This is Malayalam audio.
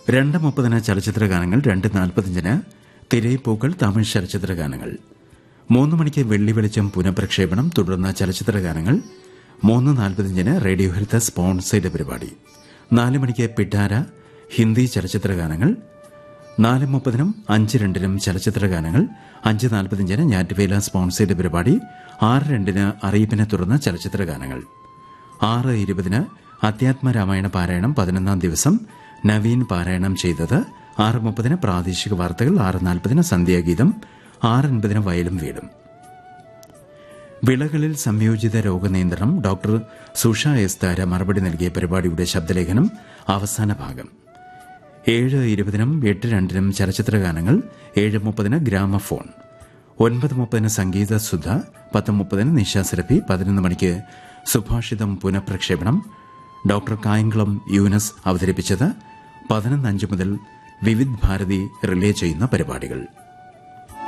രണ്ട് മുപ്പതിന് ചലച്ചിത്ര ഗാനങ്ങൾ രണ്ട് നാൽപ്പത്തിയഞ്ചിന് തിരയിപ്പൂക്കൾ തമിഴ് ചലച്ചിത്ര ഗാനങ്ങൾ മൂന്ന് മണിക്ക് വെള്ളി വെളിച്ചം പുനഃപ്രക്ഷേപണം തുടർന്ന് ചലച്ചിത്ര ഗാനങ്ങൾ മൂന്ന് നാൽപ്പത്തിയഞ്ചിന് റേഡിയോ ഹെൽത്ത് സ്പോൺസേഡ് പരിപാടി നാല് മണിക്ക് പിട്ടാര ഹിന്ദി ചലച്ചിത്ര ഗാനങ്ങൾ നാല് മുപ്പതിനും അഞ്ച് രണ്ടിനും ചലച്ചിത്ര ഗാനങ്ങൾ അഞ്ച് നാൽപ്പത്തിയഞ്ചിന് ഞാറ്റുവേല സ്പോൺസേഡ് പരിപാടി ആറ് രണ്ടിന് അറിയിപ്പിനെ തുടർന്ന് ചലച്ചിത്ര ഗാനങ്ങൾ ആറ് ഇരുപതിന് അധ്യാത്മ രാമായണ പാരായണം പതിനൊന്നാം ദിവസം നവീൻ പാരായണം ചെയ്തത് ആറ് മുപ്പതിന് പ്രാദേശിക വാർത്തകൾ ആറ് നാൽപ്പതിന് സന്ധ്യാഗീതം ആറ് അൻപതിന് വയലും വീടും വിളകളിൽ സംയോജിത രോഗനിയന്ത്രണം ഡോക്ടർ സുഷ എസ് താര മറുപടി നൽകിയ പരിപാടിയുടെ ശബ്ദലേഖനം അവസാന ഭാഗം ഏഴ് ഇരുപതിനും എട്ട് രണ്ടിനും ചലച്ചിത്ര ഗാനങ്ങൾ ഏഴ് മുപ്പതിന് ഗ്രാമഫോൺ ഒൻപത് മുപ്പതിന് സംഗീത സുധ പത്ത് മുപ്പതിന് നിശാസിരപ്പി പതിനൊന്ന് മണിക്ക് സുഭാഷിതം പുനഃപ്രക്ഷേപണം ഡോക്ടർ കായംകുളം യൂനസ് അവതരിപ്പിച്ചത് പതിനൊന്ന് അഞ്ച് മുതൽ വിവിധ് ഭാരതി റിലേ ചെയ്യുന്ന പരിപാടികൾ